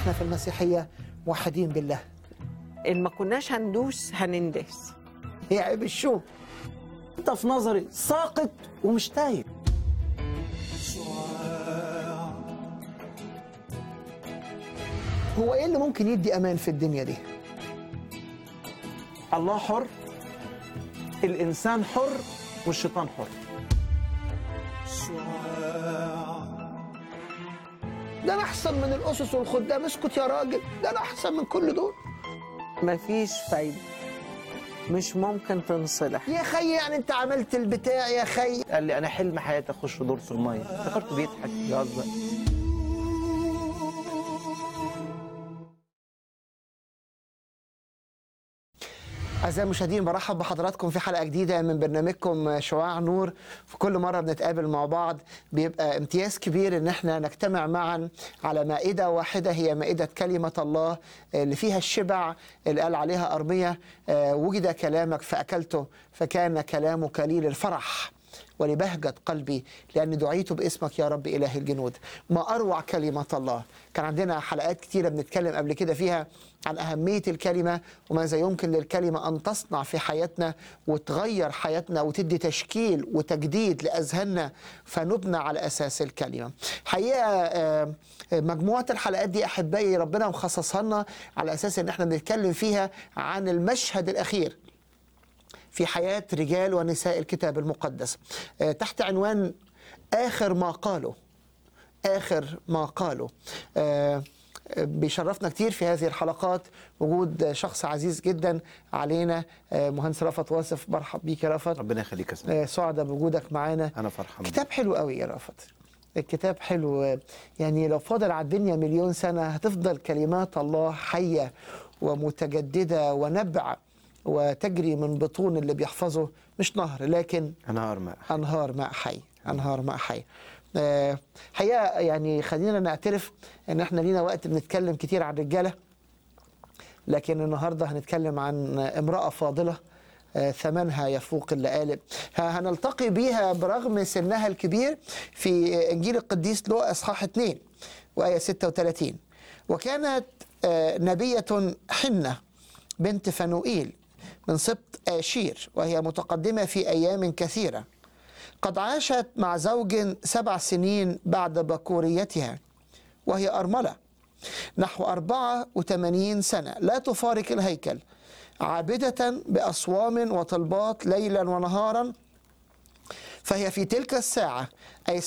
احنا في المسيحيه موحدين بالله إن ما كناش هندوس هنندس هي عيب الشوم انت في نظري ساقط ومش تايب هو ايه اللي ممكن يدي امان في الدنيا دي الله حر الانسان حر والشيطان حر ده انا احسن من الاسس والخدام اسكت يا راجل ده انا احسن من كل دول مفيش فايدة مش ممكن تنصلح يا خي يعني انت عملت البتاع يا خي قال لي انا حلم حياتي اخش دور في الميه افتكرته بيضحك بيهزر أعزائي المشاهدين برحب بحضراتكم في حلقة جديدة من برنامجكم شعاع نور في كل مرة بنتقابل مع بعض بيبقى امتياز كبير إن احنا نجتمع معا على مائدة واحدة هي مائدة كلمة الله اللي فيها الشبع اللي قال عليها أرمية آه، وجد كلامك فأكلته فكان كلامك لي للفرح ولبهجة قلبي لأني دعيت باسمك يا رب إله الجنود ما أروع كلمة الله كان عندنا حلقات كتيرة بنتكلم قبل كده فيها عن أهمية الكلمة وماذا يمكن للكلمة أن تصنع في حياتنا وتغير حياتنا وتدي تشكيل وتجديد لأذهاننا فنبنى على أساس الكلمة حقيقة آه، مجموعة الحلقات دي أحبائي ربنا مخصصها لنا على أساس أن احنا بنتكلم فيها عن المشهد الأخير في حياة رجال ونساء الكتاب المقدس آه، تحت عنوان آخر ما قالوا آخر ما قالوا آه، آه، بيشرفنا كتير في هذه الحلقات وجود شخص عزيز جدا علينا آه، مهندس رفعت واصف مرحب بيك يا رفعت ربنا يخليك يا سيدي آه، سعداء بوجودك معانا انا فرحان كتاب حلو قوي يا رفعت الكتاب حلو يعني لو فاضل على الدنيا مليون سنة هتفضل كلمات الله حية ومتجددة ونبع وتجري من بطون اللي بيحفظه مش نهر لكن انهار ماء أنهار ماء حي أنهار ماء حي آه، حقيقة يعني خلينا نعترف إن إحنا لينا وقت بنتكلم كتير عن الرجالة لكن النهاردة هنتكلم عن امرأة فاضلة آه، ثمنها يفوق اللآلئ ها- هنلتقي بيها برغم سنها الكبير في إنجيل القديس لوقا إصحاح 2 وآية 36 وكانت آه، نبية حنة بنت فنوئيل من سبط آشير وهي متقدمة في أيام كثيرة قد عاشت مع زوج سبع سنين بعد بكوريتها وهي أرملة نحو أربعة وثمانين سنة لا تفارق الهيكل عابدة بأصوام وطلبات ليلا ونهارا فهي في تلك الساعة أي